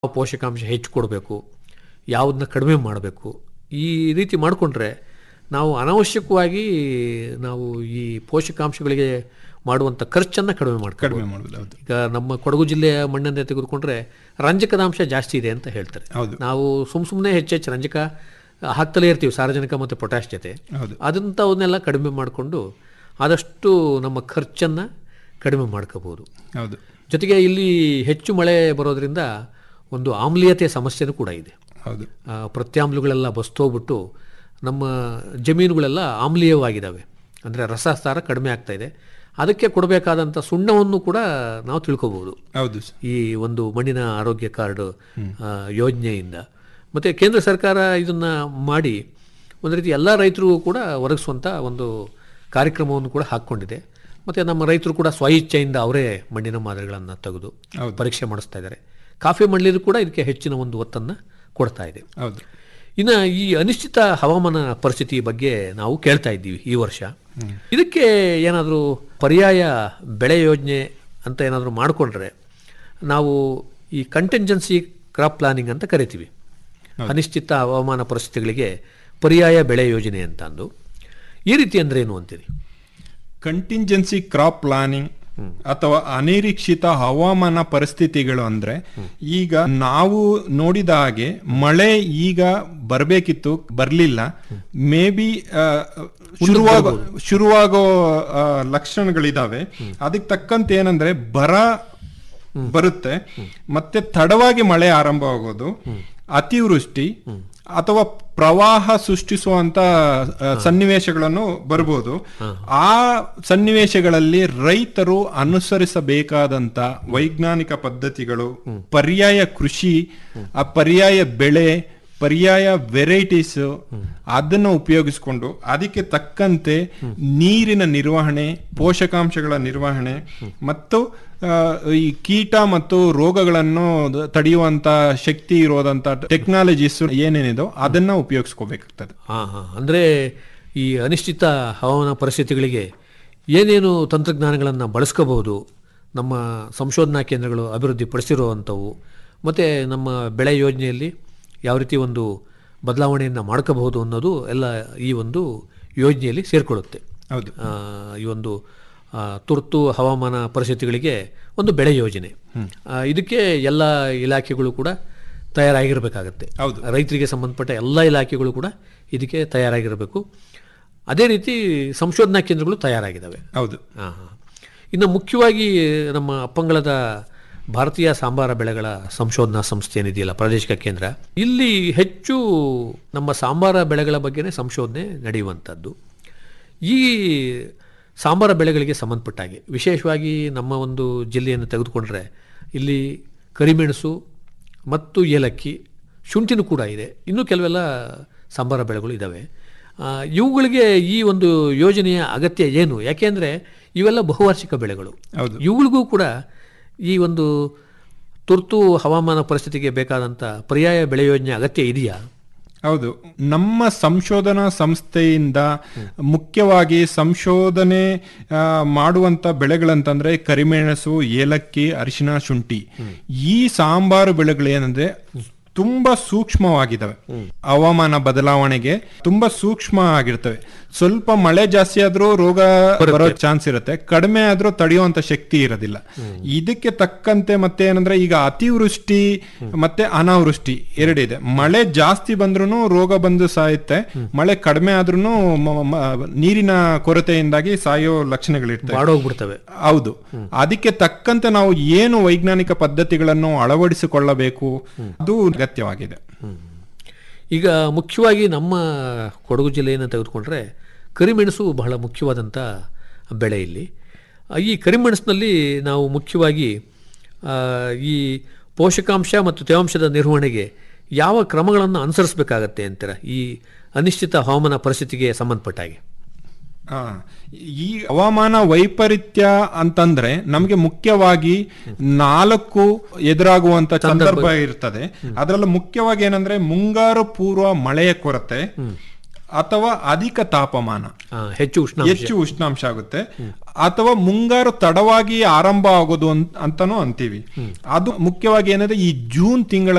ಯಾವ ಪೋಷಕಾಂಶ ಹೆಚ್ಚು ಕೊಡಬೇಕು ಯಾವುದನ್ನ ಕಡಿಮೆ ಮಾಡಬೇಕು ಈ ರೀತಿ ಮಾಡಿಕೊಂಡ್ರೆ ನಾವು ಅನಾವಶ್ಯಕವಾಗಿ ನಾವು ಈ ಪೋಷಕಾಂಶಗಳಿಗೆ ಮಾಡುವಂಥ ಖರ್ಚನ್ನು ಕಡಿಮೆ ಮಾಡ್ಕೊ ಕಡಿಮೆ ಮಾಡೋದು ಹೌದು ಈಗ ನಮ್ಮ ಕೊಡಗು ಜಿಲ್ಲೆಯ ಮಣ್ಣನ್ನೇ ತೆಗೆದುಕೊಂಡ್ರೆ ರಂಜಕದಾಂಶ ಜಾಸ್ತಿ ಇದೆ ಅಂತ ಹೇಳ್ತಾರೆ ಹೌದು. ನಾವು ಸುಮ್ ಸುಮ್ಮನೆ ಹೆಚ್ಚೆಚ್ಚು ರಂಜಕ ಹಾಕ್ತಲೇ ಇರ್ತೀವಿ ಸಾರಜನಕ ಮತ್ತು ಪೊಟ್ಯಾಶ್ ಜೊತೆ ಹೌದು ಅದಂಥವನ್ನೆಲ್ಲ ಕಡಿಮೆ ಮಾಡಿಕೊಂಡು ಆದಷ್ಟು ನಮ್ಮ ಖರ್ಚನ್ನು ಕಡಿಮೆ ಮಾಡ್ಕೋಬೋದು ಹೌದು ಜೊತೆಗೆ ಇಲ್ಲಿ ಹೆಚ್ಚು ಮಳೆ ಬರೋದ್ರಿಂದ ಒಂದು ಆಮ್ಲೀಯತೆ ಸಮಸ್ಯೆನೂ ಕೂಡ ಇದೆ ಹೌದು ಆ, ಪ್ರತ್ಯಾಮ್ಲಗಳೆಲ್ಲ ಬಸ್ತೋಗ್ಬಿಟ್ಟು ನಮ್ಮ ಜಮೀನುಗಳೆಲ್ಲ ಆಮ್ಲೀಯವಾಗಿದ್ದಾವೆ ಅಂದರೆ ರಸಸಾರ ಕಡಿಮೆ ಆಗ್ತಾ ಇದೆ ಅದಕ್ಕೆ ಕೊಡಬೇಕಾದಂಥ ಸುಣ್ಣವನ್ನು ಕೂಡ ನಾವು ತಿಳ್ಕೊಬೋದು ಹೌದು ಸರ್ ಈ ಒಂದು ಮಣ್ಣಿನ ಆರೋಗ್ಯ ಕಾರ್ಡ್ ಆ, ಯೋಜನೆಯಿಂದ ಮತ್ತು ಕೇಂದ್ರ ಸರ್ಕಾರ ಇದನ್ನು ಮಾಡಿ ಒಂದು ರೀತಿ ಎಲ್ಲ ರೈತರಿಗೂ ಕೂಡ ಒದಗಿಸುವಂಥ ಒಂದು ಕಾರ್ಯಕ್ರಮವನ್ನು ಕೂಡ ಹಾಕ್ಕೊಂಡಿದೆ ಮತ್ತು ನಮ್ಮ ರೈತರು ಕೂಡ ಸ್ವಇಚ್ಛೆಯಿಂದ ಅವರೇ ಮಣ್ಣಿನ ಮಾದರಿಗಳನ್ನು ತೆಗೆದು ಹೌದು. ಪರೀಕ್ಷೆ ಮಾಡಿಸ್ತಾ ಇದ್ದಾರೆ ಕಾಫಿ ಮಣ್ಣಿಲು ಕೂಡ ಇದಕ್ಕೆ ಹೆಚ್ಚಿನ ಒಂದು ಒತ್ತನ್ನು ಕೊಡ್ತಾ ಇದೆ ಹೌದು ಇನ್ನು ಈ ಅನಿಶ್ಚಿತ ಹವಾಮಾನ ಪರಿಸ್ಥಿತಿ ಬಗ್ಗೆ ನಾವು ಕೇಳ್ತಾ ಇದ್ದೀವಿ ಈ ವರ್ಷ ಇದಕ್ಕೆ ಏನಾದರೂ ಪರ್ಯಾಯ ಬೆಳೆ ಯೋಜನೆ ಅಂತ ಏನಾದರೂ ಮಾಡಿಕೊಂಡ್ರೆ ನಾವು ಈ ಕಂಟೆಂಜೆನ್ಸಿ ಕ್ರಾಪ್ ಪ್ಲಾನಿಂಗ್ ಅಂತ ಕರಿತೀವಿ ಅನಿಶ್ಚಿತ ಹವಾಮಾನ ಪರಿಸ್ಥಿತಿಗಳಿಗೆ ಪರ್ಯಾಯ ಬೆಳೆ ಯೋಜನೆ ಅಂತ ಅಂದು ಈ ರೀತಿ ಅಂದ್ರೆ ಏನು ಅಂತೀರಿ ಕಂಟಿಂಜೆನ್ಸಿ ಕ್ರಾಪ್ ಪ್ಲಾನಿಂಗ್ ಅಥವಾ ಅನಿರೀಕ್ಷಿತ ಹವಾಮಾನ ಪರಿಸ್ಥಿತಿಗಳು ಅಂದ್ರೆ ಈಗ ನಾವು ನೋಡಿದ ಹಾಗೆ ಮಳೆ ಈಗ ಬರಬೇಕಿತ್ತು ಬರ್ಲಿಲ್ಲ ಮೇ ಬಿ ಶುರುವಾಗೋ ಶುರುವಾಗೋ ಆ, ಲಕ್ಷಣಗಳಿದಾವೆ ಅದಕ್ಕೆ ತಕ್ಕಂತೆ ಏನಂದ್ರೆ ಬರ ಬರುತ್ತೆ ಮತ್ತೆ ತಡವಾಗಿ ಮಳೆ ಆರಂಭ ಆಗೋದು ಅತಿವೃಷ್ಟಿ ಅಥವಾ ಪ್ರವಾಹ ಸೃಷ್ಟಿಸುವಂತ ಆ, ಸನ್ನಿವೇಶಗಳನ್ನು ಬರ್ಬೋದು ಆ ಸನ್ನಿವೇಶಗಳಲ್ಲಿ ರೈತರು ಅನುಸರಿಸಬೇಕಾದಂತ ವೈಜ್ಞಾನಿಕ ಪದ್ಧತಿಗಳು ಪರ್ಯಾಯ ಕೃಷಿ ಆ ಪರ್ಯಾಯ ಬೆಳೆ ಪರ್ಯಾಯ ವೆರೈಟೀಸ್ ಅದನ್ನು ಉಪಯೋಗಿಸಿಕೊಂಡು ಅದಕ್ಕೆ ತಕ್ಕಂತೆ ನೀರಿನ ನಿರ್ವಹಣೆ ಪೋಷಕಾಂಶಗಳ ನಿರ್ವಹಣೆ ಮತ್ತು ಆ, ಈ ಕೀಟ ಮತ್ತು ರೋಗಗಳನ್ನು ದ- ತಡೆಯುವಂತ ಶಕ್ತಿ ಇರೋದಂತ ಟೆಕ್ನಾಲಜೀಸ್ ಏನೇನಿದೋ ಅದನ್ನ ಉಪಯೋಗಿಸ್ಕೋಬೇಕಾಗ್ತದೆ ಹಾಂ ಹಾಂ ಅಂದರೆ ಈ ಅನಿಶ್ಚಿತ ಹವಾಮಾನ ಪರಿಸ್ಥಿತಿಗಳಿಗೆ ಏನೇನು ತಂತ್ರಜ್ಞಾನಗಳನ್ನು ಬಳಸ್ಕೋಬಹುದು ನಮ್ಮ ಸಂಶೋಧನಾ ಕೇಂದ್ರಗಳು ಅಭಿವೃದ್ಧಿಪಡಿಸಿರುವಂಥವು ಮತ್ತು ನಮ್ಮ ಬೆಳೆ ಯೋಜನೆಯಲ್ಲಿ ಯಾವ ರೀತಿ ಒಂದು ಬದಲಾವಣೆಯನ್ನು ಮಾಡ್ಕೋಬಹುದು ಅನ್ನೋದು ಎಲ್ಲ ಈ ಒಂದು ಯೋಜನೆಯಲ್ಲಿ ಸೇರಿಕೊಳ್ಳುತ್ತೆ ಹೌದು ಆ, ಈ ಒಂದು ಆ, ತುರ್ತು ಹವಾಮಾನ ಪರಿಸ್ಥಿತಿಗಳಿಗೆ ಒಂದು ಬೆಳೆ ಯೋಜನೆ ಆ, ಇದಕ್ಕೆ ಎಲ್ಲ ಇಲಾಖೆಗಳು ಕೂಡ ತಯಾರಾಗಿರಬೇಕಾಗತ್ತೆ ಹೌದು. ರೈತರಿಗೆ ಸಂಬಂಧಪಟ್ಟ ಎಲ್ಲ ಇಲಾಖೆಗಳು ಕೂಡ ಇದಕ್ಕೆ ತಯಾರಾಗಿರಬೇಕು ಅದೇ ರೀತಿ ಸಂಶೋಧನಾ ಕೇಂದ್ರಗಳು ತಯಾರಾಗಿದ್ದಾವೆ ಹೌದು ಹಾಂ ಹಾಂ ಇನ್ನು ಮುಖ್ಯವಾಗಿ ನಮ್ಮ ಅಪ್ಪಂಗಳದ ಭಾರತೀಯ ಸಾಂಬಾರ ಬೆಳೆಗಳ ಸಂಶೋಧನಾ ಸಂಸ್ಥೆ ಏನಿದೆಯಲ್ಲ ಪ್ರಾದೇಶಿಕ ಕೇಂದ್ರ ಇಲ್ಲಿ ಹೆಚ್ಚು ನಮ್ಮ ಸಾಂಬಾರ ಬೆಳೆಗಳ ಬಗ್ಗೆನೇ ಸಂಶೋಧನೆ ನಡೆಯುವಂಥದ್ದು ಈ ಸಾಂಬಾರ ಬೆಳೆಗಳಿಗೆ ಸಂಬಂಧಪಟ್ಟ ಹಾಗೆ ವಿಶೇಷವಾಗಿ ನಮ್ಮ ಒಂದು ಜಿಲ್ಲೆಯನ್ನು ತೆಗೆದುಕೊಂಡ್ರೆ ಇಲ್ಲಿ ಕರಿಮೆಣಸು ಮತ್ತು ಏಲಕ್ಕಿ ಶುಂಠಿನೂ ಕೂಡ ಇದೆ ಇನ್ನೂ ಕೆಲವೆಲ್ಲ ಸಾಂಬಾರ ಬೆಳೆಗಳು ಇದ್ದಾವೆ ಆ, ಇವುಗಳಿಗೆ ಈ ಒಂದು ಯೋಜನೆಯ ಅಗತ್ಯ ಏನು ಯಾಕೆಂದರೆ ಇವೆಲ್ಲ ಬಹುವಾರ್ಷಿಕ ಬೆಳೆಗಳು ಹೌದು. ಇವುಗಳಿಗೂ ಕೂಡ ಈ ಒಂದು ತುರ್ತು ಹವಾಮಾನ ಪರಿಸ್ಥಿತಿಗೆ ಬೇಕಾದಂಥ ಪರ್ಯಾಯ ಬೆಳೆ ಯೋಜನೆ ಅಗತ್ಯ ಇದೆಯಾ ಹೌದು ನಮ್ಮ ಸಂಶೋಧನಾ ಸಂಸ್ಥೆಯಿಂದ ಮುಖ್ಯವಾಗಿ ಸಂಶೋಧನೆ ಆ, ಮಾಡುವಂತ ಬೆಳೆಗಳಂತಂದ್ರೆ ಕರಿಮೆಣಸು ಏಲಕ್ಕಿ ಅರಿಶಿನ ಶುಂಠಿ ಈ ಸಾಂಬಾರು ಬೆಳೆಗಳು ಏನಂದ್ರೆ ತುಂಬಾ ಸೂಕ್ಷ್ಮವಾಗಿದ್ದಾವೆ ಹವಾಮಾನ ಬದಲಾವಣೆಗೆ ತುಂಬಾ ಸೂಕ್ಷ್ಮ ಆಗಿರ್ತವೆ ಸ್ವಲ್ಪ ಮಳೆ ಜಾಸ್ತಿ ಆದ್ರೂ ರೋಗ ಬರೋ ಚಾನ್ಸ್ ಇರುತ್ತೆ ಕಡಿಮೆ ಆದ್ರೂ ತಡೆಯುವಂತ ಶಕ್ತಿ ಇರೋದಿಲ್ಲ ಇದಕ್ಕೆ ತಕ್ಕಂತೆ ಮತ್ತೆ ಏನಂದ್ರೆ ಈಗ ಅತಿವೃಷ್ಟಿ ಮತ್ತೆ ಅನಾವೃಷ್ಟಿ ಎರಡಿದೆ ಮಳೆ ಜಾಸ್ತಿ ಬಂದ್ರೂ ರೋಗ ಬಂದು ಸಾಯುತ್ತೆ ಮಳೆ ಕಡಿಮೆ ಆದ್ರೂ ನೀರಿನ ಕೊರತೆಯಿಂದಾಗಿ ಸಾಯೋ ಲಕ್ಷಣಗಳಿರ್ತವೆ ಬಾಡೋಗ್ಬಿಡ್ತವೆ ಹೌದು ಅದಕ್ಕೆ ತಕ್ಕಂತೆ ನಾವು ಏನು ವೈಜ್ಞಾನಿಕ ಪದ್ಧತಿಗಳನ್ನು ಅಳವಡಿಸಿಕೊಳ್ಳಬೇಕು ಅದು ಅಗತ್ಯವಾಗಿದೆ ಈಗ ಮುಖ್ಯವಾಗಿ ನಮ್ಮ ಕೊಡಗು ಜಿಲ್ಲೆಯನ್ನು ತೆಗೆದುಕೊಂಡ್ರೆ ಕರಿಮೆಣಸು ಬಹಳ ಮುಖ್ಯವಾದಂಥ ಬೆಳೆ ಇಲ್ಲಿ ಆ, ಈ ಕರಿಮೆಣಸಿನಲ್ಲಿ ನಾವು ಮುಖ್ಯವಾಗಿ ಆ, ಈ ಪೋಷಕಾಂಶ ಮತ್ತು ತೇವಾಂಶದ ನಿರ್ವಹಣೆಗೆ ಯಾವ ಕ್ರಮಗಳನ್ನು ಅನುಸರಿಸಬೇಕಾಗತ್ತೆ ಅಂತೀರ ಈ ಅನಿಶ್ಚಿತ ಹವಾಮಾನ ಪರಿಸ್ಥಿತಿಗೆ ಸಂಬಂಧಪಟ್ಟ ಹಾಗೆ ಆ, ಈ ಹವಾಮಾನ ವೈಪರೀತ್ಯ ಅಂತಂದ್ರೆ ನಮಗೆ ಮುಖ್ಯವಾಗಿ ನಾಲ್ಕು ಎದುರಾಗುವಂತ ಸಂದರ್ಭ ಇರ್ತದೆ ಅದರಲ್ಲೂ ಮುಖ್ಯವಾಗಿ ಏನಂದ್ರೆ ಮುಂಗಾರು ಪೂರ್ವ ಮಳೆಯ ಕೊರತೆ ಅಥವಾ ಅಧಿಕ ತಾಪಮಾನ ಆ, ಹೆಚ್ಚು ಉಷ್ಣಾಂಶ ಹೆಚ್ಚು ಉಷ್ಣಾಂಶ ಆಗುತ್ತೆ ಅಥವಾ ಮುಂಗಾರು ತಡವಾಗಿ ಆರಂಭ ಆಗೋದು ಅನ್- ಅಂತಾನೂ ಅಂತೀವಿ ಅದು ಮುಖ್ಯವಾಗಿ ಏನಂದ್ರೆ ಈ ಜೂನ್ ತಿಂಗಳ